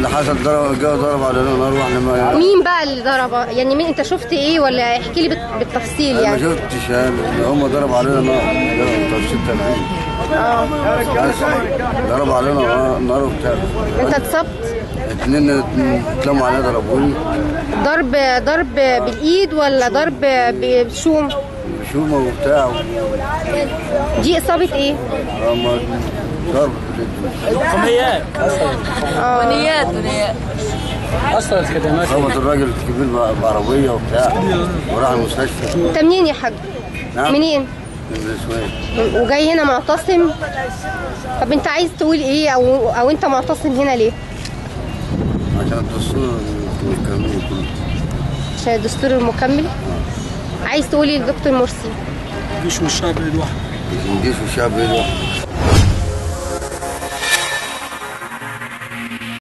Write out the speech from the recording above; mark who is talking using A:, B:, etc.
A: اللي حصل ضرب جه ضرب علينا نار واحنا ما
B: مين بقى اللي ضرب يعني مين انت شفت ايه ولا احكي لي بت- بالتفصيل
A: ما
B: يعني
A: شفتش يعني هم ضرب علينا نار ضرب تفصيل تمرين بس ضرب علينا نار- نار وبتاع
B: انت اتصبت
A: اتنين اتلموا علينا ضربوني
B: ضرب ضرب بالايد ولا ضرب بشوم
A: بشومه وبتاع
B: دي اصابه ايه
A: هم ضرب
C: حميات
D: بنيات بنيات
C: اصلا الخدمات
A: خبط الراجل الكبير ب- بعربيه وبتاع وراح المستشفى
B: انت منين يا حاج
A: نعم
B: منين
A: من الاسوان
B: وجاي هنا معتصم طب انت عايز تقول ايه او او انت معتصم هنا ليه
A: عشان الدستور والقانون كله
B: عشان الدستور المكمل عايز تقول ايه لدكتور مرسي
C: الجيش والشعب لوحده
A: الجيش والشعب يروح